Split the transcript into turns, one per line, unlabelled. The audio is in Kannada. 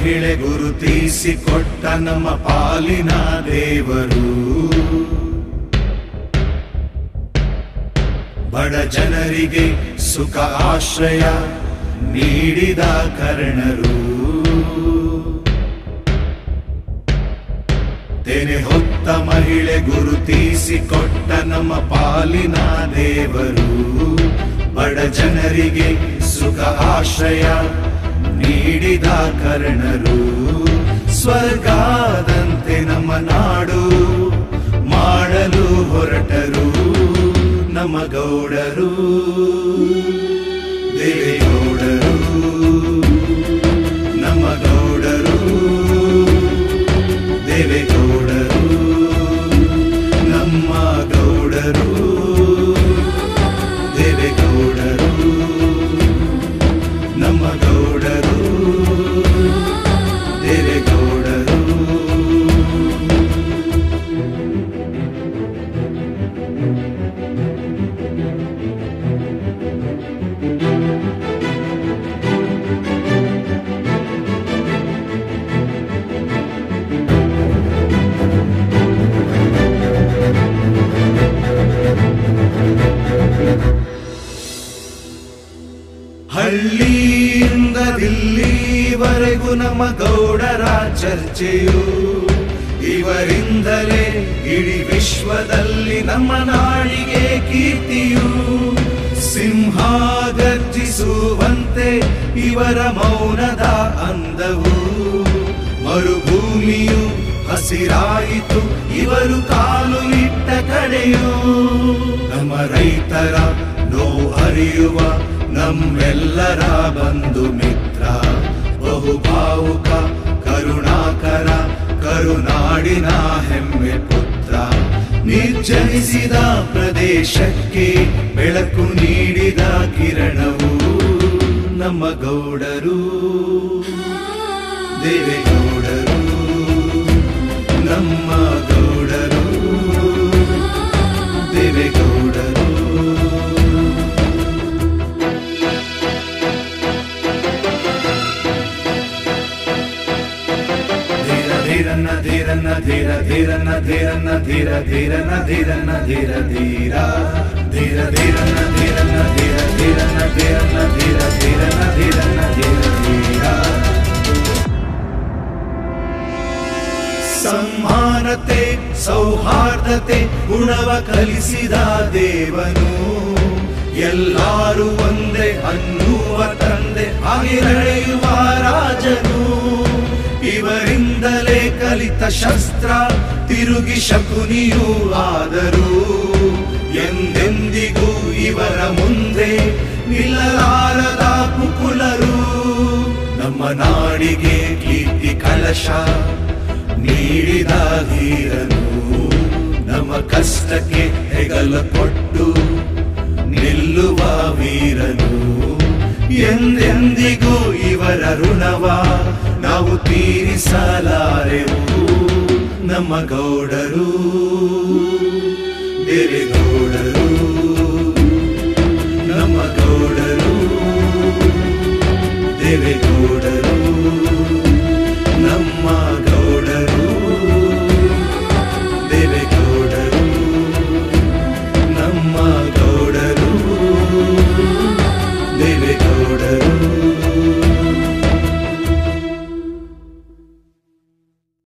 ಮಹಿಳೆ ಗುರುತಿಸಿಕೊಟ್ಟ ನಮ್ಮ ಪಾಲಿನ ದೇವರು ಬಡ ಜನರಿಗೆ ಸುಖ ಆಶ್ರಯ ನೀಡಿದ ಕರ್ಣರು ತೆನೆ ಹೊತ್ತ ಮಹಿಳೆ ಗುರುತಿಸಿಕೊಟ್ಟ ನಮ್ಮ ಪಾಲಿನ ದೇವರು ಬಡ ಜನರಿಗೆ ಸುಖ ಆಶ್ರಯ ನೀಡಿದ ಕರ್ಣರು ಸ್ವರ್ಗಾದಂತೆ ನಮ್ಮ ನಾಡು ಮಾಡಲು ಹೊರಟರು ನಮ್ಮ ಗೌಡರು ದೇವೇಗೌಡರು ನಮ್ಮ ಗೌಡರು ದೇವೇಗೌಡರು ನಮ್ಮ ಗೌಡರು ದೇವೇಗೌಡರು ನಮ್ಮ ಗೌಡರು ದೇವೇಗೌಡರು ಹಳ್ಳಿಯಿಂದ ದಿಲ್ಲಿವರೆಗೂ ನಮ್ಮ ಗೌಡರ ಚರ್ಚೆಯು ಇವರಿಂದಲೇ ಇಡೀ ವಿಶ್ವದಲ್ಲಿ ನಮ್ಮ ನಾಡಿಗೆ ಕೀರ್ತಿಯು ಸಿಂಹ ಗರ್ಜಿಸುವಂತೆ ಇವರ ಮೌನದ ಅಂದವು ಮರುಭೂಮಿಯು ಹಸಿರಾಯಿತು ಇವರು ಕಾಲು ಇಟ್ಟ ಕಡೆಯು ನಮ್ಮ ರೈತರ ನೋವು ಅರಿಯುವ ನಮ್ಮೆಲ್ಲರ ಬಂಧು ಮಿತ್ರ ಬಹುಭಾವುಕ ಕರುಣಾಕರ ಕರುನಾಡಿನ ಹೆಮ್ಮೆ ಪುತ್ರ ನಿರ್ಜನಿಸಿದ ಪ್ರದೇಶಕ್ಕೆ ಬೆಳಕು ನೀಡಿದ ಕಿರಣವು ನಮ್ಮ ಗೌಡರು ದೇವೇಗೌಡರು ನಮ್ಮ ಗೌಡರು ದೇವೇಗೌಡರು ಧೀರ ಧೀರನ್ನ ಧೀರನ್ನ ಧೀರ ಧೀರನ್ನ ಧೀರನ್ನ ಧೀರ ಧೀರನ್ನ ಧೀರನ್ನ ಧೀರ ಧೀರ ಧೀರ ಧೀರನ್ನ ಧೀರನ್ನ ಧೀರ ಧೀರನ್ನ ಧೀರನ್ನ ಧೀರ ಧೀರನ್ನ ಧೀರನ್ನ ಧೀರ ಧೀರ ಸಮ್ಮಾನತೆ ಸೌಹಾರ್ದತೆ ಗುಣವ ಕಲಿಸಿದ ದೇವನು ಎಲ್ಲಾರು ಒಂದೇ ಅನ್ನುವ ತಂದೆ ಹಾಗೆ ನಡೆಯುವ ರಾಜನು ಇವರಿಂದಲೇ ಕಲಿತ ಶಸ್ತ್ರ ತಿರುಗಿ ಶಕುನಿಯೂ ಆದರು ಎಂದೆಂದಿಗೂ ಇವರ ಮುಂದೆ ನಿಲ್ಲಲಾರದ ಕುಕುಲರು ನಮ್ಮ ನಾಡಿಗೆ ಕೀರ್ತಿ ಕಲಶ ನೀಡಿದ ಧೀರನು ನಮ್ಮ ಕಷ್ಟಕ್ಕೆ ಹೆಗಲ ಕೊಟ್ಟು ನಿಲ್ಲುವ ವೀರನು ಎಂದೆಂದಿಗೂ ಇವರ ಋಣವ ನಾವು ತೀರಿಸಲಾರೆವು ನಮ್ಮ ಗೌಡರು ದೇವೇಗೌಡರು ನಮ್ಮ ಗೌಡರು